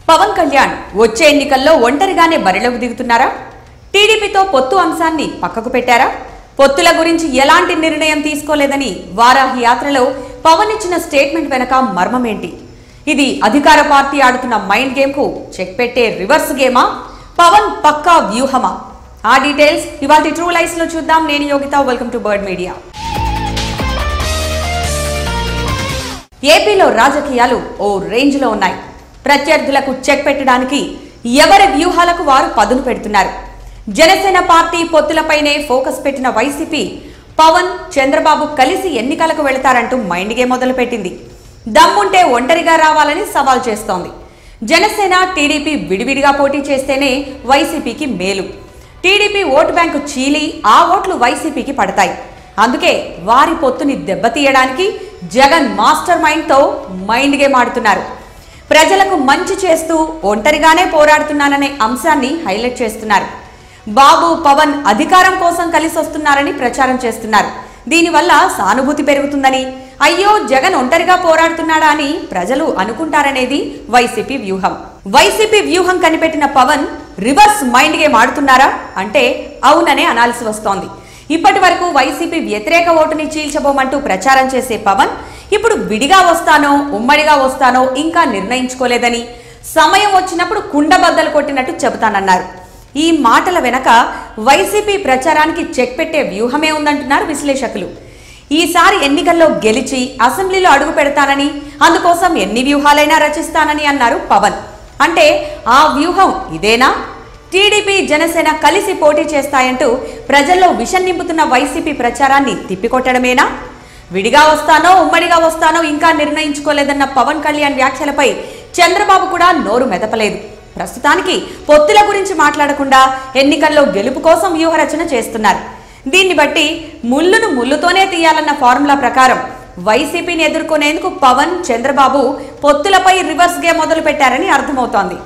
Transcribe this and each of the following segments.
పవన్ కళ్యాణ్ వచ్చే ఎన్నికల్లో ఒంటరిగానే బరిలోకి దిగుతున్నారా టీడీపీతో పొత్తు అంశాన్ని పక్కకు పెట్టారా పొత్తుల గురించి ఎలాంటి నిర్ణయం తీసుకోలేదని వారాహి యాత్రలో పవన్ ఇచ్చిన స్టేట్మెంట్ వెనక మర్మమేంటి ఇది అధికార పార్టీ ఆడుతున్న మైండ్ గేమ్ కు చెక్ పెట్టే రివర్స్ గేమా పవన్ పక్కా వ్యూహమా ఆ డీటెయిల్స్ ఇవాళ ట్రూ లైఫ్ లో చూద్దాం నేను Yogitha welcome to bird media ఏపీలో రాజకీయాలు ఓ రేంజ్ లో ఉన్నాయి ప్రత్యర్థులకు చెక్ పెట్టడానికి ఎవరి వ్యూహాలకు వారు పదును పెడుతున్నారు జనసేన పార్టీ పొత్తులపైనే ఫోకస్ పెట్టిన వైసీపీ పవన్ చంద్రబాబు కలిసి ఎన్నికలకు వెళతారంటూ మైండ్ గేమ్ మొదలుపెట్టింది దమ్ముంటే ఒంటరిగా రావాలని సవాల్ చేస్తోంది జనసేన టీడీపీ విడివిడిగా పోటీ చేస్తేనే వైసీపీకి మేలు టీడీపీ ఓటు బ్యాంకు చీలి ఆ ఓట్లు వైసీపీకి పడతాయి అందుకే వారి పొత్తుని దెబ్బతీయడానికి జగన్ మాస్టర్ మైండ్తో మైండ్ గేమ్ ఆడుతున్నారు ప్రజలకు మంచి చేస్తూ ఒంటరిగానే పోరాడుతున్నాననే అంశాన్ని హైలైట్ చేస్తున్నారు బాబు పవన్ అధికారం కోసం కలిసి వస్తున్నారని ప్రచారం చేస్తున్నారు దీనివల్ల సానుభూతి పెరుగుతుందని అయ్యో జగన్ ఒంటరిగా పోరాడుతున్నాడా అని ప్రజలు అనుకుంటారనేది వైసీపీ వ్యూహం వైసీపీ వ్యూహం కనిపెట్టిన పవన్ రివర్స్ మైండ్ గేమ్ ఆడుతున్నారా అంటే అవుననే అనాల్సి వస్తోంది ఇప్పటి వరకు వైసీపీ వ్యతిరేక ఓటుని చీల్చబోమంటూ ప్రచారం చేసే పవన్ ఇప్పుడు విడిగా వస్తానో ఉమ్మడిగా వస్తానో ఇంకా నిర్ణయించుకోలేదని సమయం వచ్చినప్పుడు కుండబద్దలు కొట్టినట్టు చెబుతానన్నారు ఈ మాటల వెనక వైసీపీ ప్రచారానికి చెక్ పెట్టే వ్యూహమే ఉందంటున్నారు విశ్లేషకులు ఈసారి ఎన్నికల్లో గెలిచి అసెంబ్లీలో అడుగు పెడతానని అందుకోసం ఎన్ని వ్యూహాలైనా రచిస్తానని అన్నారు పవన్ అంటే ఆ వ్యూహం ఇదేనా టీడీపీ జనసేన కలిసి పోటీ చేస్తాయంటూ ప్రజల్లో విషం నింపుతున్న వైసీపీ ప్రచారాన్ని తిప్పికొట్టడమేనా విడిగా వస్తానో ఉమ్మడిగా వస్తానో ఇంకా నిర్ణయించుకోలేదన్న పవన్ కళ్యాణ్ వ్యాఖ్యలపై చంద్రబాబు కూడా నోరు మెదపలేదు ప్రస్తుతానికి పొత్తుల గురించి మాట్లాడకుండా ఎన్నికల్లో గెలుపు కోసం వ్యూహరచన చేస్తున్నారు దీన్ని బట్టి ముళ్ళును ముళ్ళుతోనే తీయాలన్న ఫార్ములా ప్రకారం వైసీపీని ఎదుర్కొనేందుకు పవన్ చంద్రబాబు పొత్తులపై రివర్స్ గేమ్ మొదలు పెట్టారని అర్థమవుతోంది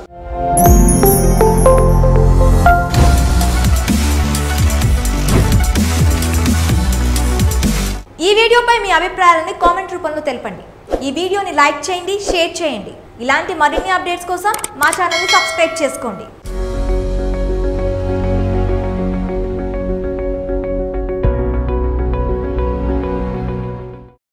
ఈ వీడియోపై మీ అభిప్రాయాలని కామెంట్ రూపంలో తెలపండి ఈ వీడియోని లైక్ చేయండి షేర్ చేయండి ఇలాంటి మరిన్ని అప్డేట్స్ కోసం మా ఛానల్ని సబ్స్క్రైబ్ చేసుకోండి